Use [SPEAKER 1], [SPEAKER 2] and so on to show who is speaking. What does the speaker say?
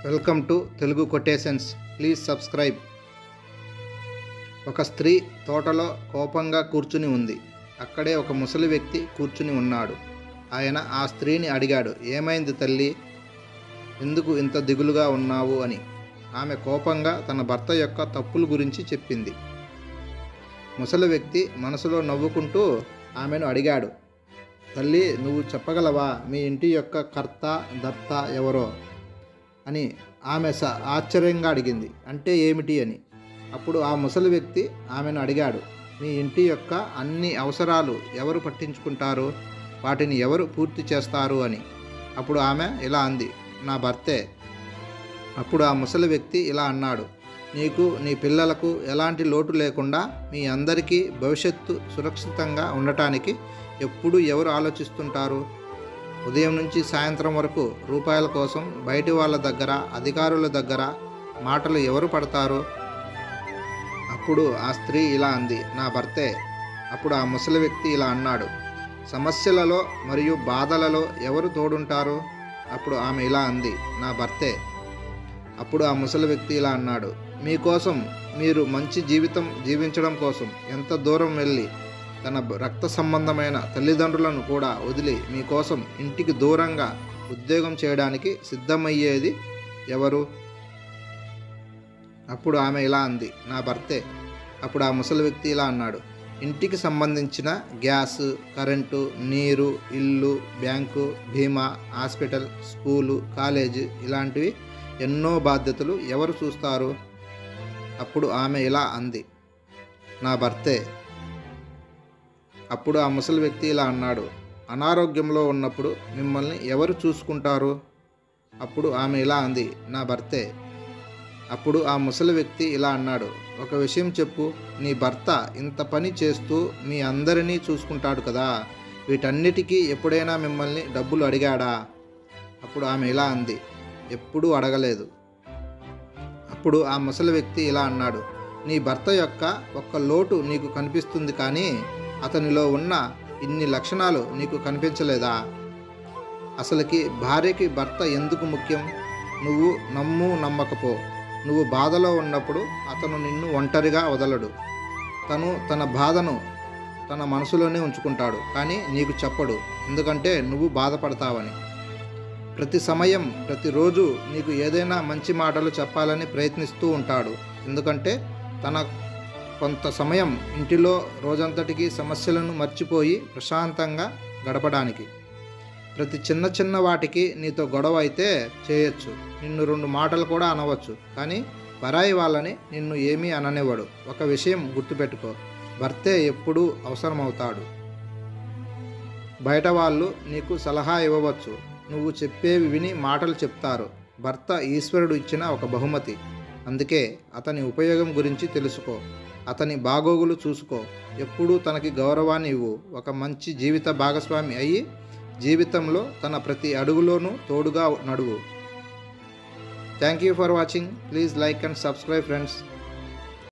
[SPEAKER 1] welcome to Telugu quotations please subscribe ఒక స్త్రీ తోటలో కోపంగా కూర్చుని ఉంది అక్కడే ఒక ముసలి వ్యక్తి కూర్చుని ఉన్నాడు ఆయన ఆ స్త్రీని అడిగాడు ఏమైంది తల్లి ఎందుకు ఇంత దిగులుగా ఉన్నావు అని ఆమె కోపంగా తన భర్త యొక్క తప్పుల గురించి చెప్పింది ముసలి వ్యక్తి మనసులో నవ్వుకుంటూ ఆమెను అడిగాడు తల్లి నువ్వు చెప్పగలవా మీ ఇంటి యొక్క కర్త దర్త ఎవరో అని ఆమె స ఆశ్చర్యంగా అడిగింది అంటే ఏమిటి అని అప్పుడు ఆ ముసలి వ్యక్తి ఆమెను అడిగాడు మీ ఇంటి యొక్క అన్ని అవసరాలు ఎవరు పట్టించుకుంటారు వాటిని ఎవరు పూర్తి చేస్తారు అని అప్పుడు ఆమె ఇలా అంది నా భర్తే అప్పుడు ఆ ముసలి వ్యక్తి ఇలా అన్నాడు నీకు నీ పిల్లలకు ఎలాంటి లోటు లేకుండా మీ అందరికీ భవిష్యత్తు సురక్షితంగా ఉండటానికి ఎప్పుడు ఎవరు ఆలోచిస్తుంటారు ఉదయం నుంచి సాయంత్రం వరకు రూపాయల కోసం బయటి వాళ్ళ దగ్గర అధికారుల దగ్గర మాటలు ఎవరు పడతారు అప్పుడు ఆ స్త్రీ ఇలా అంది నా భర్తే అప్పుడు ఆ ముసలి వ్యక్తి ఇలా అన్నాడు సమస్యలలో మరియు బాధలలో ఎవరు తోడుంటారు అప్పుడు ఆమె ఇలా అంది నా భర్తే అప్పుడు ఆ ముసలి వ్యక్తి ఇలా అన్నాడు మీకోసం మీరు మంచి జీవితం జీవించడం కోసం ఎంత దూరం వెళ్ళి తన రక్త సంబంధమైన తల్లిదండ్రులను కూడా వదిలి మీకోసం ఇంటికి దూరంగా ఉద్యోగం చేయడానికి సిద్ధమయ్యేది ఎవరు అప్పుడు ఆమె ఇలా అంది నా భర్తే అప్పుడు ఆ ముసలి వ్యక్తి ఇలా అన్నాడు ఇంటికి సంబంధించిన గ్యాస్ కరెంటు నీరు ఇల్లు బ్యాంకు బీమా హాస్పిటల్ స్కూలు కాలేజీ ఇలాంటివి ఎన్నో బాధ్యతలు ఎవరు చూస్తారు అప్పుడు ఆమె ఇలా అంది నా భర్తే అప్పుడు ఆ ముసలి వ్యక్తి ఇలా అన్నాడు అనారోగ్యంలో ఉన్నప్పుడు మిమ్మల్ని ఎవరు చూసుకుంటారు అప్పుడు ఆమె ఇలా అంది నా భర్తే అప్పుడు ఆ ముసలి వ్యక్తి ఇలా అన్నాడు ఒక విషయం చెప్పు నీ భర్త ఇంత పని చేస్తూ మీ అందరినీ చూసుకుంటాడు కదా వీటన్నిటికీ ఎప్పుడైనా మిమ్మల్ని డబ్బులు అడిగాడా అప్పుడు ఆమె ఇలా అంది ఎప్పుడూ అడగలేదు అప్పుడు ఆ ముసలి వ్యక్తి ఇలా అన్నాడు నీ భర్త యొక్క ఒక్క లోటు నీకు కనిపిస్తుంది కానీ అతనిలో ఉన్న ఇన్ని లక్షణాలు నీకు కనిపించలేదా అసలుకి భార్యకి భర్త ఎందుకు ముఖ్యం నువ్వు నమ్ము నమ్మకపో నువ్వు బాధలో ఉన్నప్పుడు అతను నిన్ను ఒంటరిగా వదలడు తను తన బాధను తన మనసులోనే ఉంచుకుంటాడు కానీ నీకు చెప్పడు ఎందుకంటే నువ్వు బాధపడతావని ప్రతి సమయం ప్రతిరోజు నీకు ఏదైనా మంచి మాటలు చెప్పాలని ప్రయత్నిస్తూ ఉంటాడు ఎందుకంటే తన కొంత సమయం ఇంటిలో రోజంతటికి సమస్యలను మర్చిపోయి ప్రశాంతంగా గడపడానికి ప్రతి చిన్న చిన్న వాటికి నీతో గొడవ అయితే చేయొచ్చు నిన్ను రెండు మాటలు కూడా అనవచ్చు కానీ పరాయి వాళ్ళని నిన్ను ఏమీ అననివ్వడు ఒక విషయం గుర్తుపెట్టుకో భర్తే ఎప్పుడూ అవసరమవుతాడు బయట వాళ్ళు నీకు సలహా ఇవ్వవచ్చు నువ్వు చెప్పేవి విని మాటలు చెప్తారు భర్త ఈశ్వరుడు ఇచ్చిన ఒక బహుమతి అందుకే అతని ఉపయోగం గురించి తెలుసుకో అతని బాగోగులు చూసుకో ఎప్పుడూ తనకి గౌరవాన్ని ఇవ్వు ఒక మంచి జీవిత భాగస్వామి అయ్యి జీవితంలో తన ప్రతి అడుగులోనూ తోడుగా నడువు thank you for watching please like and subscribe friends